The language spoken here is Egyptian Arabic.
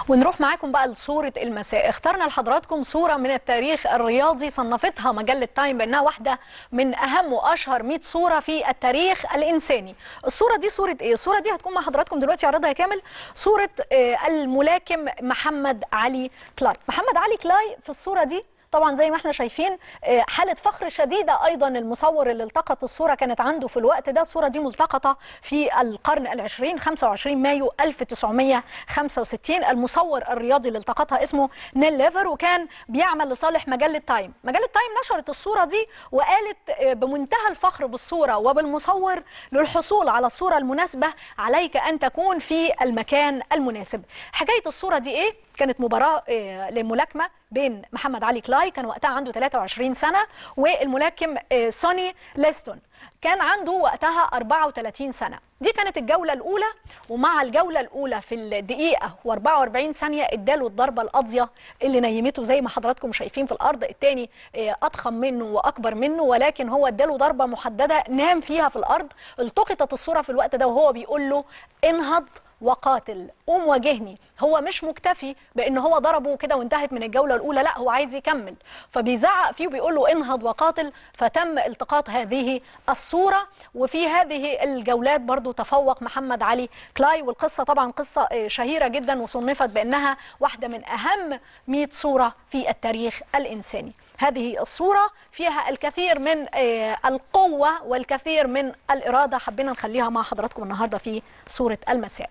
ونروح معاكم بقى لصورة المساء اخترنا لحضراتكم صورة من التاريخ الرياضي صنفتها مجلة تايم بأنها واحدة من أهم وأشهر 100 صورة في التاريخ الإنساني الصورة دي صورة إيه؟ الصورة دي هتكون مع حضراتكم دلوقتي عرضها كامل صورة آه، الملاكم محمد علي كلاي محمد علي كلاي في الصورة دي طبعا زي ما احنا شايفين آه، حالة فخر شديدة أيضا المصور اللي التقط الصورة كانت عنده في الوقت ده الصورة دي ملتقطة في القرن العشرين 25 مايو 1965 المصور الرياضي اللي التقطها اسمه نيل ليفر وكان بيعمل لصالح مجلة تايم مجلة تايم نشرت الصورة دي وقالت آه، بمنتهى الفخر بالصورة وبالمصور للحصول على الصورة المناسبة عليك أن تكون في المكان المناسب حكاية الصورة دي إيه؟ كانت مباراة آه، لملاكمة بين محمد علي كلاي كان وقتها عنده 23 سنة والملاكم آه، سوني ليستون كان عنده وقتها 34 سنة دي كانت الجولة الأولى ومع الجولة الأولى في الدقيقة و44 ثانية اداله الضربة القاضية اللي نيمته زي ما حضراتكم شايفين في الأرض التاني آه، أضخم منه وأكبر منه ولكن هو اداله ضربة محددة نام فيها في الأرض التقطت الصورة في الوقت ده وهو بيقول له انهض وقاتل قوم واجهني هو مش مكتفي بان هو ضربه كده وانتهت من الجوله الاولى لا هو عايز يكمل فبيزعق فيه وبيقول له انهض وقاتل فتم التقاط هذه الصوره وفي هذه الجولات برضو تفوق محمد علي كلاي والقصه طبعا قصه آه، شهيره جدا وصنفت بانها واحده من اهم 100 صوره في التاريخ الانساني هذه الصوره فيها الكثير من آه، القوه والكثير من الاراده حبينا نخليها مع حضراتكم النهارده في صوره المساء